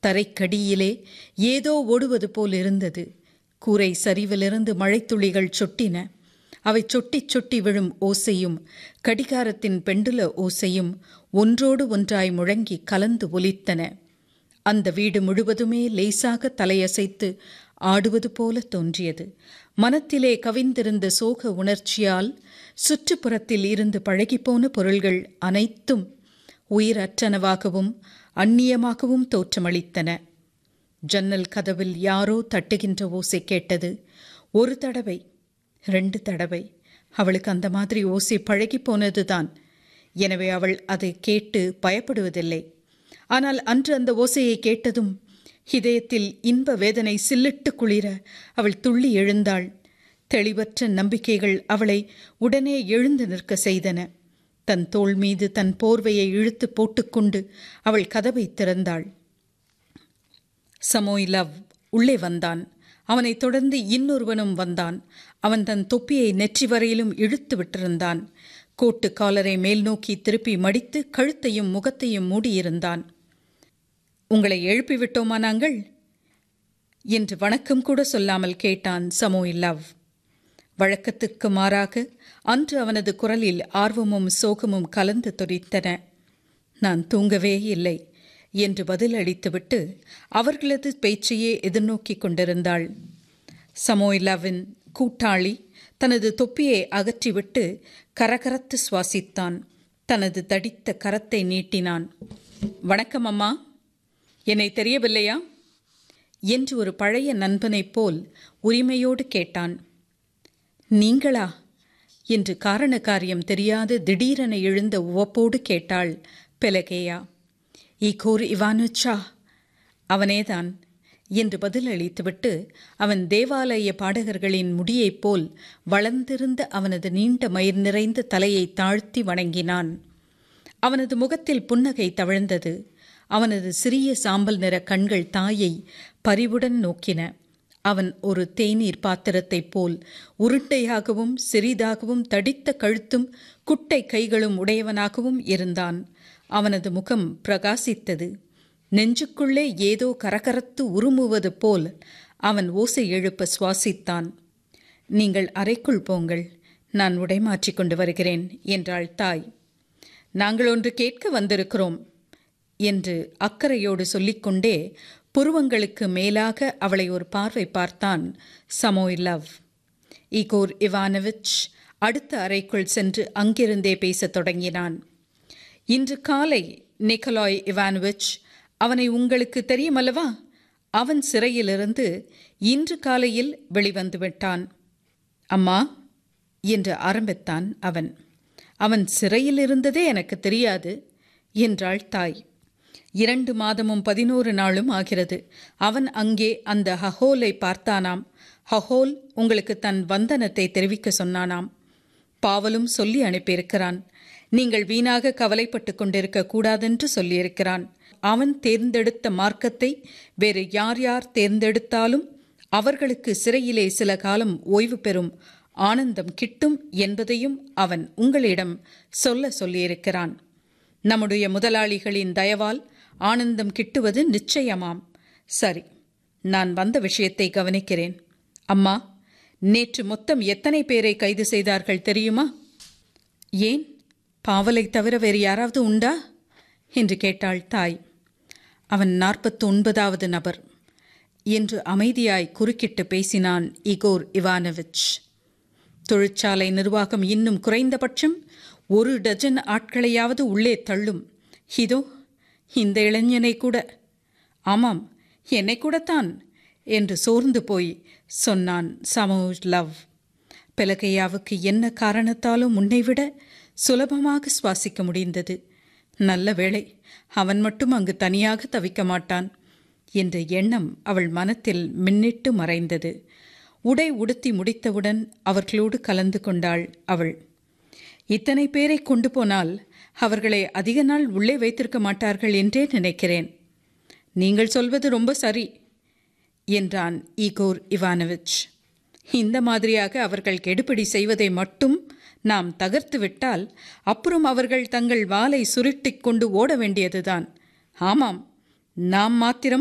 தரைக்கடியிலே ஏதோ ஓடுவது போல் இருந்தது கூரை சரிவிலிருந்து மழைத்துளிகள் சொட்டின அவை சொட்டிச் சொட்டி விழும் ஓசையும் கடிகாரத்தின் பெண்டுல ஓசையும் ஒன்றோடு ஒன்றாய் முழங்கி கலந்து ஒலித்தன அந்த வீடு முழுவதுமே லேசாக தலையசைத்து ஆடுவது போல தோன்றியது மனத்திலே கவிந்திருந்த சோக உணர்ச்சியால் சுற்றுப்புறத்தில் இருந்து பழகிப்போன பொருள்கள் அனைத்தும் உயிரற்றனவாகவும் அந்நியமாகவும் தோற்றமளித்தன ஜன்னல் கதவில் யாரோ தட்டுகின்ற ஓசை கேட்டது ஒரு தடவை ரெண்டு தடவை அவளுக்கு அந்த மாதிரி ஓசை பழகி போனதுதான் எனவே அவள் அதை கேட்டு பயப்படுவதில்லை ஆனால் அன்று அந்த ஓசையை கேட்டதும் இதயத்தில் இன்ப வேதனை சில்லிட்டு குளிர அவள் துள்ளி எழுந்தாள் தெளிவற்ற நம்பிக்கைகள் அவளை உடனே எழுந்து நிற்க செய்தன தன் தோள் மீது தன் போர்வையை இழுத்து போட்டுக்கொண்டு அவள் கதவை திறந்தாள் சமோயிலவ் உள்ளே வந்தான் அவனைத் தொடர்ந்து இன்னொருவனும் வந்தான் அவன் தன் தொப்பியை நெற்றி வரையிலும் இழுத்து விட்டிருந்தான் கோட்டு காலரை மேல் நோக்கி திருப்பி மடித்து கழுத்தையும் முகத்தையும் மூடியிருந்தான் உங்களை எழுப்பி விட்டோமா நாங்கள் என்று வணக்கம் கூட சொல்லாமல் கேட்டான் சமோயிலவ் வழக்கத்துக்கு மாறாக அன்று அவனது குரலில் ஆர்வமும் சோகமும் கலந்து துடித்தன நான் தூங்கவே இல்லை என்று பதில் அளித்துவிட்டு அவர்களது பேச்சையே எதிர்நோக்கிக் கொண்டிருந்தாள் சமோயிலாவின் கூட்டாளி தனது தொப்பியை அகற்றிவிட்டு கரகரத்து சுவாசித்தான் தனது தடித்த கரத்தை நீட்டினான் வணக்கம் அம்மா என்னை தெரியவில்லையா என்று ஒரு பழைய நண்பனைப் போல் உரிமையோடு கேட்டான் நீங்களா என்று காரண காரியம் தெரியாது திடீரென எழுந்த உவப்போடு கேட்டாள் பெலகேயா ஈகோர் இவானுச்சா அவனேதான் என்று பதில் அளித்துவிட்டு அவன் தேவாலய பாடகர்களின் முடியைப் போல் வளர்ந்திருந்த அவனது நீண்ட மயிர் நிறைந்த தலையை தாழ்த்தி வணங்கினான் அவனது முகத்தில் புன்னகை தவழ்ந்தது அவனது சிறிய சாம்பல் நிற கண்கள் தாயை பரிவுடன் நோக்கின அவன் ஒரு தேநீர் பாத்திரத்தைப் போல் உருண்டையாகவும் சிறிதாகவும் தடித்த கழுத்தும் குட்டை கைகளும் உடையவனாகவும் இருந்தான் அவனது முகம் பிரகாசித்தது நெஞ்சுக்குள்ளே ஏதோ கரகரத்து உருமுவது போல் அவன் ஓசை எழுப்ப சுவாசித்தான் நீங்கள் அறைக்குள் போங்கள் நான் உடை மாற்றிக் கொண்டு வருகிறேன் என்றாள் தாய் நாங்கள் ஒன்று கேட்க வந்திருக்கிறோம் என்று அக்கறையோடு சொல்லிக்கொண்டே புருவங்களுக்கு மேலாக அவளை ஒரு பார்வை பார்த்தான் சமோயிலவ் ஈகோர் இவானவிச் அடுத்த அறைக்குள் சென்று அங்கிருந்தே பேசத் தொடங்கினான் இன்று காலை நிக்கலாய் இவானோவிச் அவனை உங்களுக்கு தெரியுமல்லவா அவன் சிறையிலிருந்து இன்று காலையில் வெளிவந்து விட்டான் அம்மா என்று ஆரம்பித்தான் அவன் அவன் சிறையில் இருந்ததே எனக்கு தெரியாது என்றாள் தாய் இரண்டு மாதமும் பதினோரு நாளும் ஆகிறது அவன் அங்கே அந்த ஹஹோலை பார்த்தானாம் ஹஹோல் உங்களுக்கு தன் வந்தனத்தை தெரிவிக்க சொன்னானாம் பாவலும் சொல்லி அனுப்பியிருக்கிறான் நீங்கள் வீணாக கவலைப்பட்டு கொண்டிருக்க கூடாதென்று சொல்லியிருக்கிறான் அவன் தேர்ந்தெடுத்த மார்க்கத்தை வேறு யார் யார் தேர்ந்தெடுத்தாலும் அவர்களுக்கு சிறையிலே சில காலம் ஓய்வு பெறும் ஆனந்தம் கிட்டும் என்பதையும் அவன் உங்களிடம் சொல்ல சொல்லியிருக்கிறான் நம்முடைய முதலாளிகளின் தயவால் ஆனந்தம் கிட்டுவது நிச்சயமாம் சரி நான் வந்த விஷயத்தை கவனிக்கிறேன் அம்மா நேற்று மொத்தம் எத்தனை பேரை கைது செய்தார்கள் தெரியுமா ஏன் பாவலை தவிர வேறு யாராவது உண்டா என்று கேட்டாள் தாய் அவன் நாற்பத்து ஒன்பதாவது நபர் என்று அமைதியாய் குறுக்கிட்டு பேசினான் இகோர் இவானவிச் தொழிற்சாலை நிர்வாகம் இன்னும் குறைந்தபட்சம் ஒரு டஜன் ஆட்களையாவது உள்ளே தள்ளும் இதோ இந்த இளைஞனை கூட ஆமாம் என்னை கூடத்தான் என்று சோர்ந்து போய் சொன்னான் சமோஜ் லவ் பெலகையாவுக்கு என்ன காரணத்தாலும் முன்னைவிட சுலபமாக சுவாசிக்க முடிந்தது நல்ல வேளை அவன் மட்டும் அங்கு தனியாக தவிக்க மாட்டான் என்ற எண்ணம் அவள் மனத்தில் மின்னிட்டு மறைந்தது உடை உடுத்தி முடித்தவுடன் அவர்களோடு கலந்து கொண்டாள் அவள் இத்தனை பேரை கொண்டு போனால் அவர்களை அதிக நாள் உள்ளே வைத்திருக்க மாட்டார்கள் என்றே நினைக்கிறேன் நீங்கள் சொல்வது ரொம்ப சரி என்றான் ஈகோர் இவானவிச் இந்த மாதிரியாக அவர்கள் கெடுபிடி செய்வதை மட்டும் நாம் தகர்த்து விட்டால் அப்புறம் அவர்கள் தங்கள் வாளை சுருட்டிக் கொண்டு ஓட வேண்டியதுதான் ஆமாம் நாம் மாத்திரம்